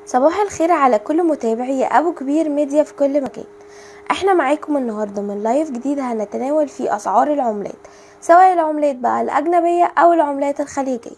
صباح الخير على كل متابعي ابو كبير ميديا في كل مكان احنا معاكم النهارده من لايف جديد هنتناول فيه اسعار العملات سواء العملات بقى الاجنبيه او العملات الخليجيه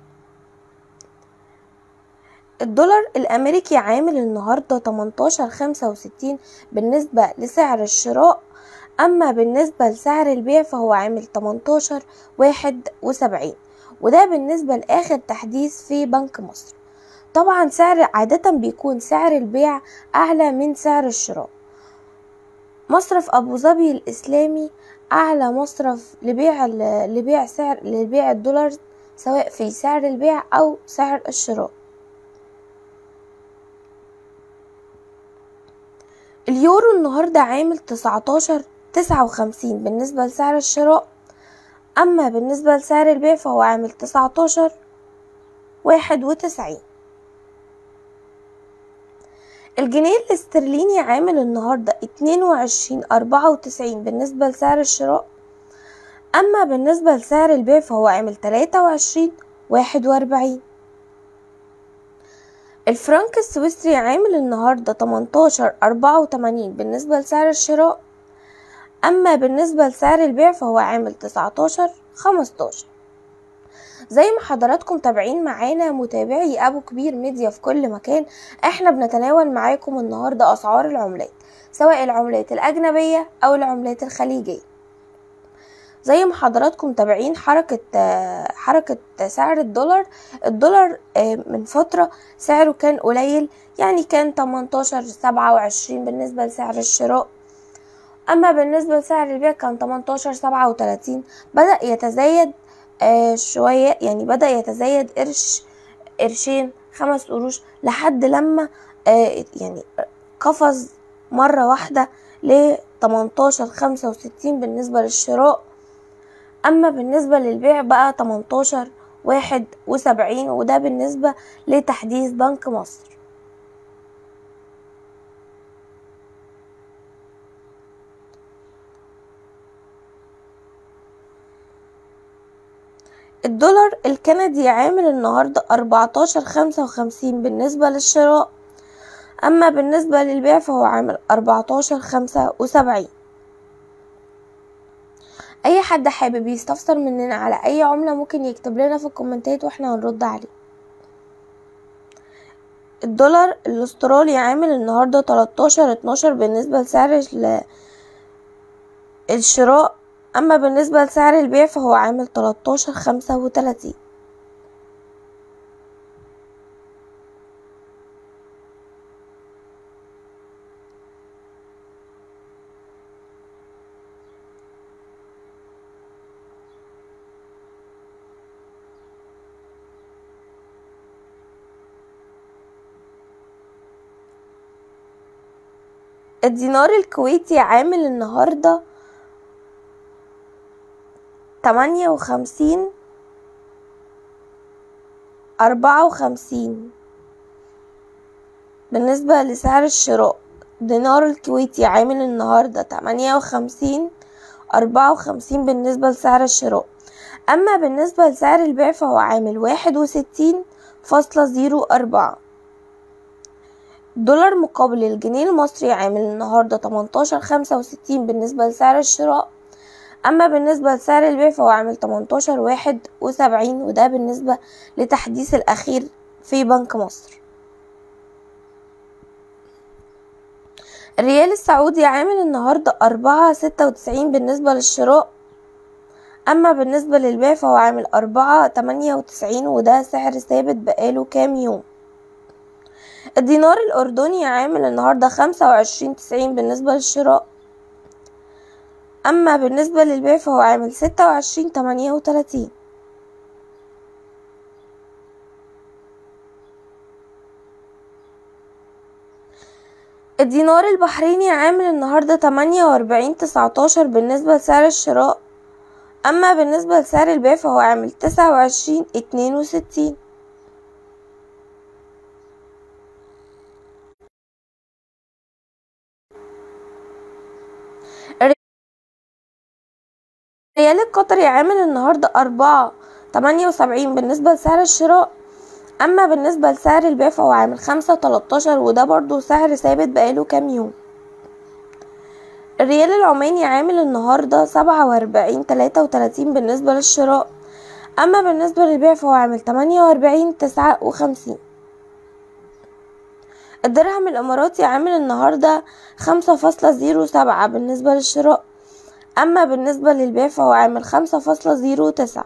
الدولار الامريكي عامل النهارده 18.65 بالنسبه لسعر الشراء اما بالنسبه لسعر البيع فهو عامل 18 71 وده بالنسبه لاخر تحديث في بنك مصر طبعا سعر عادة بيكون سعر البيع أعلى من سعر الشراء مصرف أبو ظبي الإسلامي أعلى مصرف لبيع لبيع سعر لبيع الدولار سواء في سعر البيع أو سعر الشراء اليورو النهاردة عامل تسعتاشر تسعة وخمسين بالنسبة لسعر الشراء أما بالنسبة لسعر البيع فهو عامل تسعتاشر واحد وتسعين الجنيه الاسترليني عامل النهاردة اتنين وعشرين أربعة وتسعين بالنسبة لسعر الشراء أما بالنسبة لسعر البيع فهو عامل تلاتة وعشرين واحد وأربعين الفرنك السويسري عامل النهاردة تمنتاشر أربعة وتمانين بالنسبة لسعر الشراء أما بالنسبة لسعر البيع فهو عامل تسعتاشر خمستاشر زي ما حضراتكم تابعين معانا متابعي ابو كبير ميديا في كل مكان احنا بنتناول معاكم النهارده اسعار العملات سواء العملات الاجنبيه او العملات الخليجيه زي ما حضراتكم تابعين حركة حركة سعر الدولار الدولار من فترة سعره كان قليل يعني كان 18 سبعة وعشرين بالنسبة لسعر الشراء أما بالنسبة لسعر البيع كان 18 سبعة وتلاتين بدأ يتزايد آه شوية يعني بدأ يتزايد قرش قرشين خمس قروش لحد لما آه يعني قفز مرة واحدة ل 18 خمسة وستين بالنسبة للشراء أما بالنسبة للبيع بقى 18 واحد وسبعين وده بالنسبة لتحديث بنك مصر الدولار الكندي عامل النهاردة أربعتاشر خمسة وخمسين بالنسبة للشراء أما بالنسبة للبيع فهو عامل أربعتاشر خمسة وسبعين أي حد حابب يستفسر مننا على أي عملة ممكن يكتب لنا في الكومنتات واحنا هنرد عليه الدولار الاسترالي عامل النهاردة تلاتاشر اتناشر بالنسبة لسعر الشراء أما بالنسبة لسعر البيع فهو عامل تلاتاشر خمسة وتلاتين الدينار الكويتي عامل النهارده تمانية وخمسين أربعة وخمسين بالنسبة لسعر الشراء دينار الكويتي عامل النهاردة تمانية وخمسين أربعة وخمسين بالنسبة لسعر الشراء أما بالنسبة لسعر البيع فهو عامل واحد وستين فاصلة زيرو أربعة دولار مقابل الجنيه المصري عامل النهاردة تمنتاشر خمسة وستين بالنسبة لسعر الشراء أما بالنسبة لسعر البيع فهو عامل تمنتاشر واحد وسبعين وده بالنسبة لتحديث الأخير في بنك مصر الريال السعودي عامل النهاردة أربعة ستة وتسعين بالنسبة للشراء أما بالنسبة للبيع فهو عامل أربعة تمانية وتسعين وده سعر ثابت بقاله كام يوم الدينار الأردني عامل النهاردة خمسة وعشرين تسعين بالنسبة للشراء أما بالنسبة للبيع فهو عامل ستة وعشرين تمانية وتلاتين الدينار البحريني عامل النهاردة تمانية وأربعين تسعتاشر بالنسبة لسعر الشراء أما بالنسبة لسعر البيع فهو عامل تسعة وعشرين اتنين وستين الريال القطري عامل النهاردة أربعة تمانية وسبعين بالنسبة لسعر الشراء اما بالنسبة لسعر البيع فهو عامل خمسة وتلاتاشر وده برضو سعر ثابت بقاله كام يوم الريال العماني عامل النهاردة سبعة واربعين تلاتة وتلاتين بالنسبة للشراء اما بالنسبة للبيع فهو عامل تمانية واربعين تسعة وخمسين الدرهم الاماراتي عامل النهاردة خمسة فاصلة زيرو سبعة بالنسبة للشراء اما بالنسبة للبيع فهو عامل خمسة فاصلة زيرو تسعة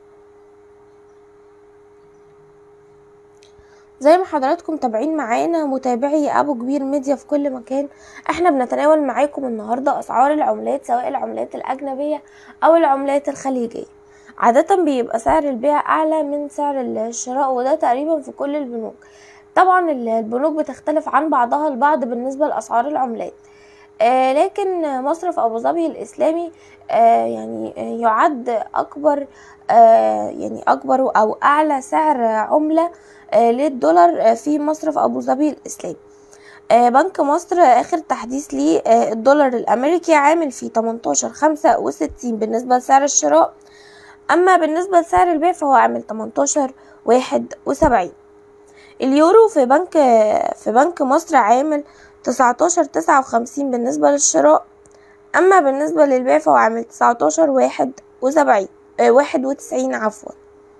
زي ما حضراتكم تابعين معانا متابعي ابو كبير ميديا في كل مكان احنا بنتناول معاكم النهارده اسعار العملات سواء العملات الاجنبيه او العملات الخليجيه عادة بيبقى سعر البيع اعلى من سعر الشراء وده تقريبا في كل البنوك طبعا البنوك بتختلف عن بعضها البعض بالنسبة لاسعار العملات آه لكن مصرف ابو ظبي الاسلامي آه يعني يعد اكبر آه يعني اكبر او اعلى سعر عمله آه للدولار في مصرف ابو ظبي الاسلامي آه بنك مصر اخر تحديث ليه آه الدولار الامريكي عامل في 18 خمسة وستين بالنسبة لسعر الشراء اما بالنسبة لسعر البيع فهو عامل 18 واحد وسبعين اليورو في بنك في بنك مصر عامل تسعتاشر تسعة وخمسين بالنسبة للشراء أما بالنسبة للبيع فهو عامل تسعتاشر واحد وسبعين آه واحد وتسعين عفوا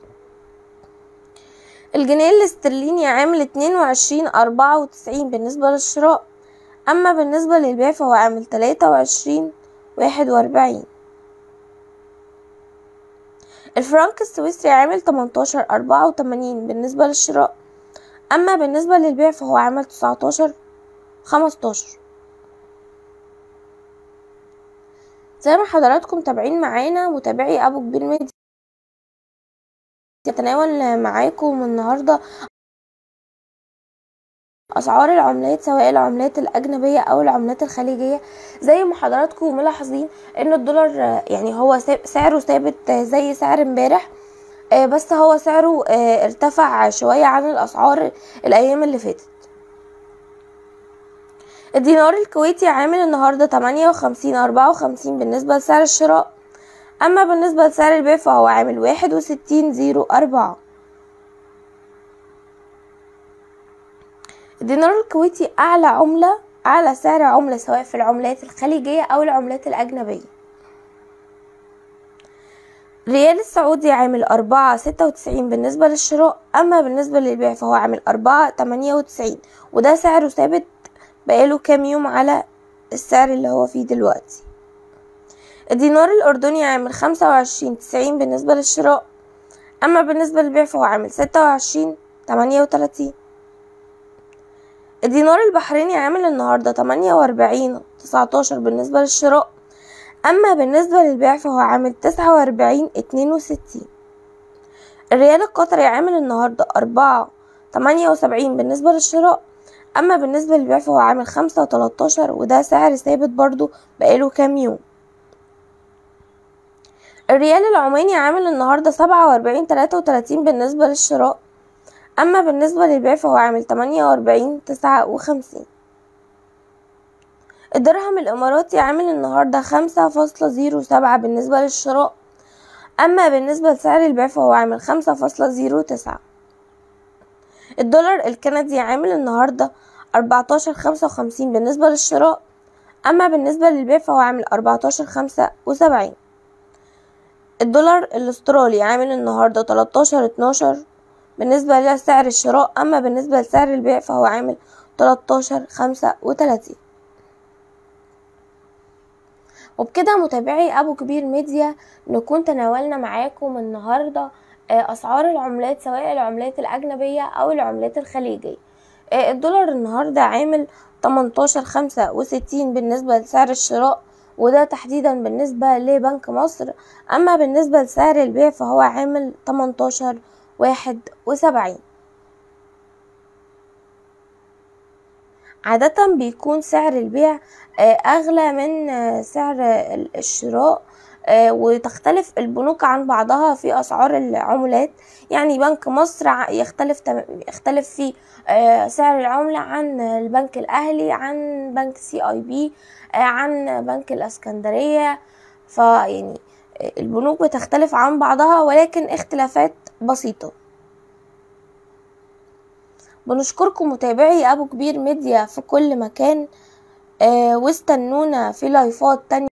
الجنيه الاسترليني عامل اتنين وعشرين أربعة وتسعين بالنسبة للشراء أما بالنسبة للبيع فهو عامل تلاتة وعشرين واحد وأربعين الفرنك السويسري عامل تمنتاشر أربعة وتمانين بالنسبة للشراء أما بالنسبة للبيع فهو عامل تسعتاشر خمستاشر زي ما حضراتكم تابعين معانا متابعي ابو كبير ميديا يتناول معاكم النهارده اسعار العملات سواء العملات الاجنبيه او العملات الخليجيه زي ما حضراتكم ملاحظين ان الدولار يعني هو سعره ثابت زي سعر امبارح بس هو سعره ارتفع شويه عن الاسعار الايام اللي فاتت الدينار الكويتي عامل النهارده تمانية وخمسين أربعة وخمسين بالنسبة لسعر الشراء أما بالنسبة لسعر البيع فهو عامل واحد وستين زيرو أربعة الدينار الكويتي أعلى عملة أعلى سعر عملة سواء في العملات الخليجية أو العملات الأجنبية الريال السعودي عامل أربعة ستة وتسعين بالنسبة للشراء أما بالنسبة للبيع فهو عامل أربعة تمانية وتسعين وده سعره ثابت بقاله كام يوم على السعر اللي هو فيه دلوقتي الدينار الأردني عامل خمسة وعشرين تسعين بالنسبة للشراء أما بالنسبة للبيع فهو عامل ستة وعشرين تمانية وتلاتين الدينار البحريني عامل النهاردة تمانية وأربعين تسعتاشر بالنسبة للشراء أما بالنسبة للبيع فهو عامل تسعة وأربعين اتنين وستين الريال القطري عامل النهاردة أربعة تمانية وسبعين بالنسبة للشراء أما بالنسبة للبيع فهو عامل خمسة وتلاتاشر وده سعر ثابت برضو بقاله كام يوم الريال العماني عامل النهاردة سبعة وأربعين تلاتة وتلاتين بالنسبة للشراء أما بالنسبة للبيع فهو عامل تمانية وأربعين تسعة وخمسين الدرهم الإماراتي عامل النهاردة خمسة فاصلة زيرو سبعة بالنسبة للشراء أما بالنسبة لسعر البيع فهو عامل خمسة فاصلة زيرو تسعة الدولار الكندي عامل النهاردة أربعتاشر خمسة وخمسين بالنسبة للشراء أما بالنسبة للبيع فهو عامل أربعتاشر خمسة وسبعين الدولار الاسترالي عامل النهاردة تلاتاشر اتناشر بالنسبة لسعر الشراء أما بالنسبة لسعر البيع فهو عامل تلاتاشر خمسة وتلاتين وبكده متابعي أبو كبير ميديا نكون تناولنا معاكم النهارده اسعار العملات سواء العملات الاجنبيه او العملات الخليجيه الدولار النهارده عامل 18 خمسة وستين بالنسبة لسعر الشراء وده تحديدا بالنسبة لبنك مصر أما بالنسبة لسعر البيع فهو عامل 18 واحد وسبعين عادة بيكون سعر البيع أغلى من سعر الشراء وتختلف البنوك عن بعضها في اسعار العملات يعني بنك مصر يختلف يختلف في سعر العملة عن البنك الاهلي عن بنك سي اي بي عن بنك الاسكندرية فيعني البنوك بتختلف عن بعضها ولكن اختلافات بسيطة بنشكركم متابعي ابو كبير ميديا في كل مكان آه واستنونا في لايفات تانية